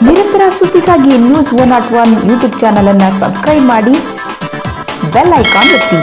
ನಿರಂತರ ಸುದ್ದಿಗಾಗಿ news one not one YouTube channel ಅನ್ನು ಸಬ್ಸ್ಕ್ರೈಬ್ ಮಾಡಿ ಬೆಲ್ ಐಕಾನ್ ಒತ್ತಿ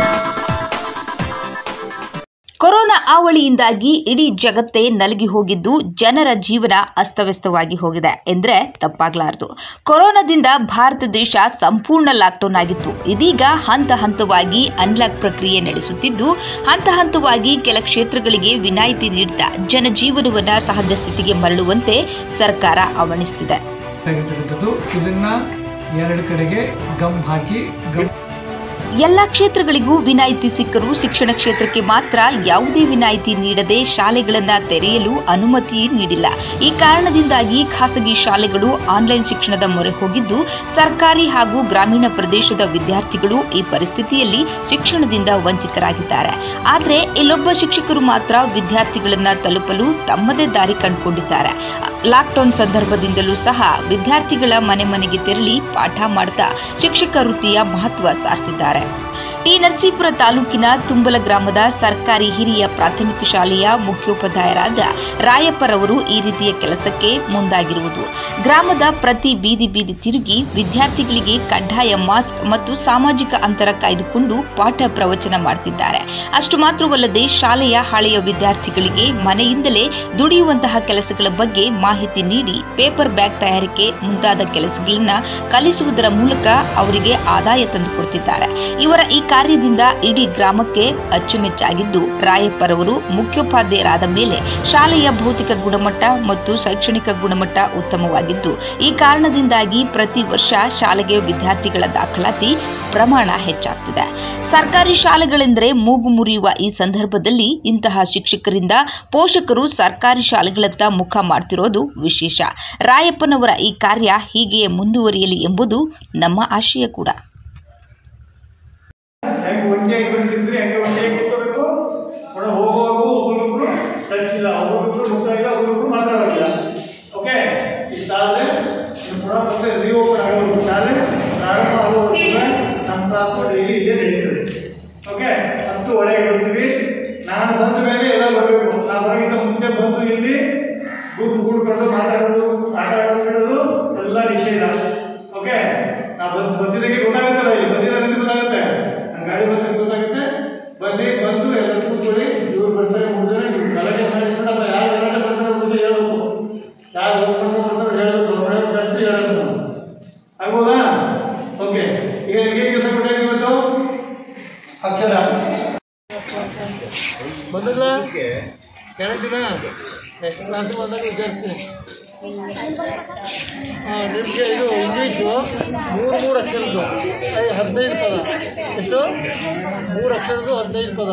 ಕೊರೋನಾ ಆವಳಿಯಿಂದಾಗಿ ಇಡೀ ಜಗತ್ತೇ ನಲಗಿ ಹೋಗಿದ್ದು ಜನರ ಜೀವನ ಅಸ್ತವ್ಯಸ್ತವಾಗಿ ಹೋಗಿದೆ ಎಂದರೆ ತಪ್ಪಾಗಲಾರದು ಕೊರೋನಾದಿಂದ ಭಾರತ ದೇಶ ಸಂಪೂರ್ಣ ಲಾಕ್ಡೌನ್ ಆಗಿತ್ತು ಇದೀಗ ಹಂತ ಹಂತವಾಗಿ ಅನ್ಲಾಕ್ ಪ್ರಕ್ರಿಯೆ ನಡೆಸುತ್ತಿದ್ದು ಹಂತ ಹಂತವಾಗಿ ಕೆಲ ಕ್ಷೇತ್ರಗಳಿಗೆ ವಿನಾಯಿತಿ ನೀಡುತ್ತಾ ಜನಜೀವನವನ್ನು ಸಹಜ ಸ್ಥಿತಿಗೆ ಮರಳುವಂತೆ ಸರ್ಕಾರ ಅವಣಿಸುತ್ತಿದೆ ಆಗಿರ್ತಕ್ಕಂಥದ್ದು ಇದನ್ನ ಎರಡು ಕಡೆಗೆ ಗಮ್ ಹಾಕಿ ಗಮ್ ಎಲ್ಲ ಕ್ಷೇತ್ರಗಳಿಗೂ ವಿನಾಯಿತಿ ಸಿಕ್ಕರೂ ಶಿಕ್ಷಣ ಕ್ಷೇತ್ರಕ್ಕೆ ಮಾತ್ರ ಯಾವುದೇ ವಿನಾಯಿತಿ ನೀಡದೆ ಶಾಲೆಗಳನ್ನು ತೆರೆಯಲು ಅನುಮತಿ ನೀಡಿಲ್ಲ ಈ ಕಾರಣದಿಂದಾಗಿ ಖಾಸಗಿ ಶಾಲೆಗಳು ಆನ್ಲೈನ್ ಶಿಕ್ಷಣದ ಮೊರೆ ಹೋಗಿದ್ದು ಸರ್ಕಾರಿ ಹಾಗೂ ಗ್ರಾಮೀಣ ಪ್ರದೇಶದ ವಿದ್ಯಾರ್ಥಿಗಳು ಈ ಪರಿಸ್ಥಿತಿಯಲ್ಲಿ ಶಿಕ್ಷಣದಿಂದ ವಂಚಿತರಾಗಿದ್ದಾರೆ ಆದರೆ ಇಲ್ಲೊಬ್ಬ ಶಿಕ್ಷಕರು ಮಾತ್ರ ವಿದ್ಯಾರ್ಥಿಗಳನ್ನ ತಲುಪಲು ತಮ್ಮದೇ ದಾರಿ ಕಂಡುಕೊಂಡಿದ್ದಾರೆ ಲಾಕ್ಡೌನ್ ಸಂದರ್ಭದಿಂದಲೂ ಸಹ ವಿದ್ಯಾರ್ಥಿಗಳ ಮನೆ ಮನೆಗೆ ತೆರಳಿ ಪಾಠ ಮಾಡ್ತಾ ಶಿಕ್ಷಕ ವೃತ್ತಿಯ ಮಹತ್ವ ಸಾರ್ತಿದ್ದಾರೆ ಟಿ ನರಸೀಪುರ ತಾಲೂಕಿನ ತುಂಬಲ ಗ್ರಾಮದ ಸರ್ಕಾರಿ ಹಿರಿಯ ಪ್ರಾಥಮಿಕ ಶಾಲೆಯ ಮುಖ್ಯೋಪಾಧ್ಯಾಯರಾದ ರಾಯಪ್ಪರವರು ಈ ರೀತಿಯ ಕೆಲಸಕ್ಕೆ ಮುಂದಾಗಿರುವುದು ಗ್ರಾಮದ ಪ್ರತಿ ಬೀದಿ ಬೀದಿ ತಿರುಗಿ ವಿದ್ಯಾರ್ಥಿಗಳಿಗೆ ಕಡ್ಡಾಯ ಮಾಸ್ಕ್ ಮತ್ತು ಸಾಮಾಜಿಕ ಅಂತರ ಕಾಯ್ದುಕೊಂಡು ಪಾಠ ಪ್ರವಚನ ಮಾಡ್ತಿದ್ದಾರೆ ಅಷ್ಟು ಮಾತ್ರವಲ್ಲದೆ ಶಾಲೆಯ ಹಳೆಯ ವಿದ್ಯಾರ್ಥಿಗಳಿಗೆ ಮನೆಯಿಂದಲೇ ದುಡಿಯುವಂತಹ ಕೆಲಸಗಳ ಬಗ್ಗೆ ಮಾಹಿತಿ ನೀಡಿ ಪೇಪರ್ ಬ್ಯಾಗ್ ತಯಾರಿಕೆ ಮುಂತಾದ ಕೆಲಸಗಳನ್ನ ಕಲಿಸುವುದರ ಮೂಲಕ ಅವರಿಗೆ ಆದಾಯ ತಂದುಕೊಡ್ತಿದ್ದಾರೆ ಇವರ ಈ ಕಾರ್ಯದಿಂದ ಇಡೀ ಗ್ರಾಮಕ್ಕೆ ಅಚ್ಚುಮೆಚ್ಚಾಗಿದ್ದು ರಾಯಪ್ಪರವರು ಮುಖ್ಯೋಪಾಧ್ಯಾಯರಾದ ಮೇಲೆ ಶಾಲೆಯ ಭೌತಿಕ ಗುಣಮಟ್ಟ ಮತ್ತು ಶೈಕ್ಷಣಿಕ ಗುಣಮಟ್ಟ ಉತ್ತಮವಾಗಿದ್ದು ಈ ಕಾರಣದಿಂದಾಗಿ ಪ್ರತಿ ವರ್ಷ ಶಾಲೆಗೆ ವಿದ್ಯಾರ್ಥಿಗಳ ದಾಖಲಾತಿ ಪ್ರಮಾಣ ಹೆಚ್ಚಾಗ್ತಿದೆ ಸರ್ಕಾರಿ ಶಾಲೆಗಳೆಂದರೆ ಮೂಗು ಮುರಿಯುವ ಈ ಸಂದರ್ಭದಲ್ಲಿ ಇಂತಹ ಶಿಕ್ಷಕರಿಂದ ಪೋಷಕರು ಸರ್ಕಾರಿ ಶಾಲೆಗಳತ್ತ ಮುಖ ಮಾಡ್ತಿರೋದು ವಿಶೇಷ ರಾಯಪ್ಪನವರ ಈ ಕಾರ್ಯ ಹೀಗೆಯೇ ಮುಂದುವರಿಯಲಿ ಎಂಬುದು ನಮ್ಮ ಆಶಯ ಕೂಡ ಹೆಂಗೆ ಒಂಟಿಯಾಗಿ ಬಂದಿದ್ರಿ ಹಂಗೆ ಒಂಟಿಯಾಗಿ ಕೂತ್ಕೋಬೇಕು ಕೂಡ ಹೋಗುವಾಗ ಒಬ್ಬರೊಬ್ರು ಟಚ್ ಇಲ್ಲ ಒಬ್ಬರೊಬ್ರು ಮುಖ ಇಲ್ಲ ಒಬ್ಬರೊಬ್ರು ಮಾತಾಡೋದಿಲ್ಲ ಓಕೆ ಇಷ್ಟಾದರೆ ನೀವು ಕೂಡ ಮತ್ತೆ ರೀಓಪನ್ ಆಗೋದು ಶಾಲೆ ಪ್ರಾರಂಭ ಆಗೋದು ಕೂಡ ನಮ್ಮ ಕ್ಲಾಸ್ ಡೈಲಿ ಇದೇ ನಡೀತದೆ ಓಕೆ ಹತ್ತುವರೆಗೆ ಬರ್ತೀವಿ ನಾನು ಬಂದ ಮೇಲೆ ಎಲ್ಲ ಬರಬೇಕು ನಾನು ಬರೋಕ್ಕಿಂತ ಮುಂಚೆ ಬಂದು ಇಲ್ಲಿ ಗುಂಪು ಕೂಡ್ಕೊಂಡು ಮಾತಾಡೋದು ಆಟ ಆಡೋದು ಬಿಡೋದು ಎಲ್ಲ ನಿಷೇಧ ಓಕೆ ನಾ ಬಂದು ಬಂದಿದ್ದಕ್ಕೆ ಗೊತ್ತಾಗುತ್ತಲ್ಲ ಇಲ್ಲಿ ಬಂದಿರೋದಕ್ಕೆ ಗೊತ್ತಾಗುತ್ತೆ ನನ್ನ ಗಾಡಿ ಬಂದ್ರೆ ಗೊತ್ತಾಗುತ್ತೆ ಬನ್ನಿ ಬಂದು ಎಲ್ಲ ಕೂತ್ಕೊಳ್ಳಿ ಇವ್ರು ಬರ್ತಾರೆ ಮುಗಿದ್ರೆ ಇವ್ರು ಗಲಾಟೆ ಮಾಡಿಕೊಂಡು ಅಥವಾ ಯಾರು ಗಲಾಟೆ ಬರ್ತಾರೆ ಮುಂದೆ ಹೇಳ್ಬೇಕು ಯಾರು ಹೋಗ್ಕೊಂಡು ಬರ್ತಾರೆ ಹೇಳ್ಬೇಕು ಅವ್ರು ಹೇಳೋ ಪ್ರಶ್ನೆ ಹೇಳಬೇಕು ನಾವು. ಆಗ್ಬೋದಾ ಓಕೆ ಈಗ ನಿಮಗೆ ಕೆಲಸ ಕೊಟ್ಟಿದ್ದೀವಿ ಇವತ್ತು ಅಕ್ಷರ ಬಂದಲ್ಲ ಎರಡು ದಿನ ನೆಕ್ಸ್ಟ್ ಕ್ಲಾಸ್ ಬಂದಾಗ ವಿಚಾರಿಸ್ತೀನಿ ಹಾಂ ನಿಮಗೆ ಇದು ಇಂಗ್ಲೀಷು ಮೂರು ಮೂರು ಅಕ್ಷರದ್ದು ಐ- ಹದಿನೈದು ಪದ ಎಷ್ಟು ಮೂರು ಅಕ್ಷರದ್ದು ಹದಿನೈದು ಪದ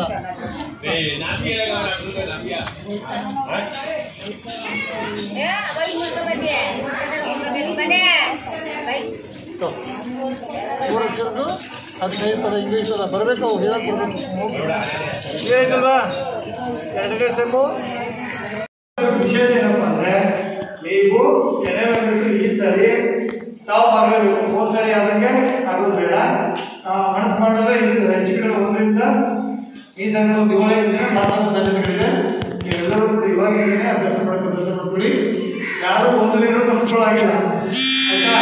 ತೊ. ಮೂರು ಅಕ್ಷರದ್ದು ಹದಿನೈದು ಪದ ಇಂಗ್ಲೀಷ್ ಪದ ಬರಬೇಕು ಅವು ಹೇಳಕ್ಕೆ ಬರಬೇಕು ಏನಾಯ್ತಲ್ವಾ ಎರಡನೇ ಸೆಮ್ಮು ವಿಶೇಷ ಏನಪ್ಪ ಅಂದ್ರೆ ನೀವು ಎಲೆವೆಂಟ್ಸ್ ಈ ಸರಿ ಸಾವು ಆಗಬೇಕು ಹೋದ ಸರಿ ಆದಂಗೆ ಆಗೋದು ಬೇಡ ಮನಸ್ಸು ಮಾಡಿದ್ರೆ ಇದು ಹೆಚ್ಚು ಕಡೆ ಒಂದರಿಂದ ಈ ಸರಿ ನಾವು ದಿವಾಳಿ ದಿನ ಮತ್ತೊಂದು ಸರ್ಟಿಫಿಕೇಟ್ ಇದೆ ನೀವೆಲ್ಲರೂ ಇವಾಗ ಅಭ್ಯಾಸ ಮಾಡ್ಕೊಂಡು ಅಭ್ಯಾಸ ಮಾಡ್ಕೊಳ್ಳಿ ಯಾರು ಒಂದು ದಿನ ತಪ್ಪಿಸ್ಕೊಳ್ಳಾಗಿಲ್ಲ ಆಯ್ತಾ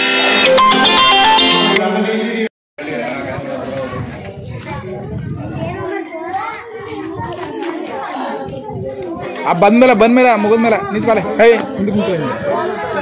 ಆಮೇಲೆ ಇಲ್ಲಿ ಆ ಬಂದ್ಮೇಲೆ ಬಂದ್ಮೇಲೆ ಮುಗಿದ್ಮೇಲೆ ನಿಂತ್ಕೊಳ್ಳಿ ಏಯ್ ಮುಂದಕ್ಕೆ ನಿಂತ್ಕೊಳ್ಳಿ